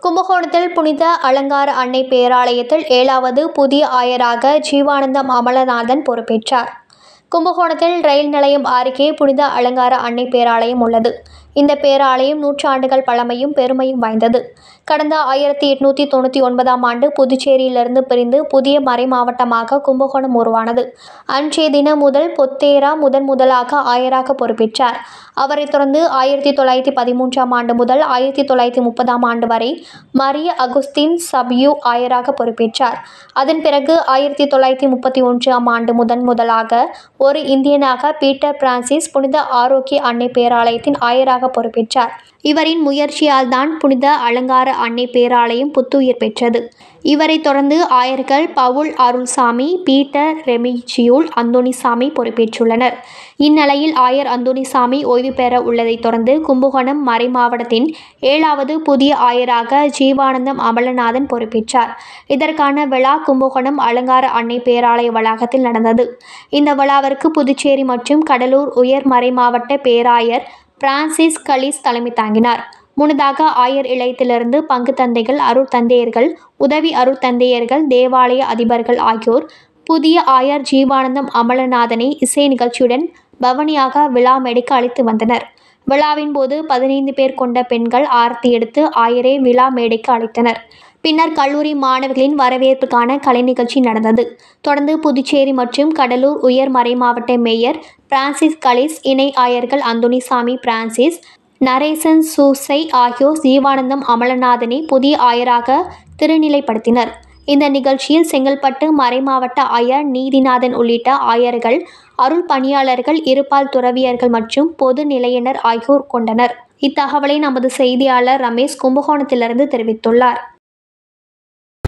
கும்பகோணத்தில் புனித அலங்கார அன்னை பேராலயத்தில் ஏழாவது புதிய ஆயராக ஜீவானந்தம் அமலநாதன் பொறுப்பேற்றார் கும்பகோணத்தில் ரயில் நிலையம் அருகே புனித அலங்கார அன்னை பேராலயம் உள்ளது இந்த பேராலயம் நூற்றாண்டுகள் பழமையும் பெருமையும் வாய்ந்தது கடந்த ஆயிரத்தி எட்நூற்றி தொண்ணூற்றி ஒன்பதாம் ஆண்டு புதுச்சேரியிலிருந்து பிரிந்து புதிய மறை மாவட்டமாக கும்பகோணம் உருவானது அன்றைய தினம் முதல் பொத்தேரா முதன் முதலாக ஆயராக பொறுப்பேற்றார் அவரைத் தொடர்ந்து ஆயிரத்தி தொள்ளாயிரத்தி பதிமூன்றாம் ஆண்டு முதல் ஆயிரத்தி தொள்ளாயிரத்தி முப்பதாம் ஆண்டு வரை மரிய அகுஸ்தின் சபியூ ஆயராக பொறுப்பேற்றார் அதன் பிறகு ஆயிரத்தி தொள்ளாயிரத்தி முப்பத்தி ஒன்றாம் ஆண்டு முதன் முதலாக ஒரு இந்தியனாக பீட்டர் பிரான்சிஸ் புனித ஆரோக்கிய அன்னை பேராலயத்தின் ஆயராக பொறுப்பேற்றார் இவரின் முயற்சியால் தான் புனித அலங்கார அன்னை பேராலயம் புத்துயிர் பெற்றது இவரை தொடர்ந்து ஆயர்கள் Paul Arulsamy Peter Remigius Anthonisamy பொறுப்பேற்றுள்ளனர் இந்நிலையில் ஆயர் அந்தோணிசாமி ஓய்வு பெற உள்ளதைத் தொடர்ந்து கும்பகோணம் மறைமாவட்டத்தின் ஏழாவது புதிய ஆயராக ஜீவானந்தம் அமலநாதன் பொறுப்பேற்றார் இதற்கான விழா கும்பகோணம் அலங்கார அன்னை பேராலய வளாகத்தில் நடந்தது இந்த விழாவிற்கு புதுச்சேரி மற்றும் கடலூர் உயர் மறைமாவட்ட பேராயர் பிரான்சிஸ் கலீஸ் தலைமை தாங்கினார் முன்னதாக ஆயர் இளையத்திலிருந்து பங்கு தந்தைகள் அருட்தந்தையர்கள் உதவி அருட்தந்தையர்கள் தேவாலய அதிபர்கள் ஆகியோர் புதிய ஆயர் ஜீவானந்தம் அமலநாதனை இசை நிகழ்ச்சியுடன் பவனியாக விழா மேடைக்கு அழைத்து வந்தனர் விழாவின் போது பதினைந்து பேர் கொண்ட பெண்கள் ஆரத்தி எடுத்து ஆயரை விழா மேடைக்கு அழைத்தனர் பின்னர் கல்லூரி மாணவர்களின் வரவேற்புக்கான கலை நிகழ்ச்சி நடந்தது தொடர்ந்து புதுச்சேரி மற்றும் கடலூர் உயர் மறைமாவட்ட மேயர் பிரான்சிஸ் கலிஸ் இணை ஆயர்கள் அந்தோணிசாமி பிரான்சிஸ் நரேசன் சூசை ஆகியோர் ஜீவானந்தம் அமலநாதனை புதிய ஆயராக திருநிலைப்படுத்தினர் இந்த நிகழ்ச்சியில் செங்கல்பட்டு மறைமாவட்ட ஆயர் நீதிநாதன் உள்ளிட்ட ஆயர்கள் அருள் பணியாளர்கள் இருபால் துறவியர்கள் மற்றும் பொது நிலையினர் ஆகியோர் கொண்டனர் இத்தகவலை நமது செய்தியாளர் ரமேஷ் கும்பகோணத்திலிருந்து தெரிவித்துள்ளார்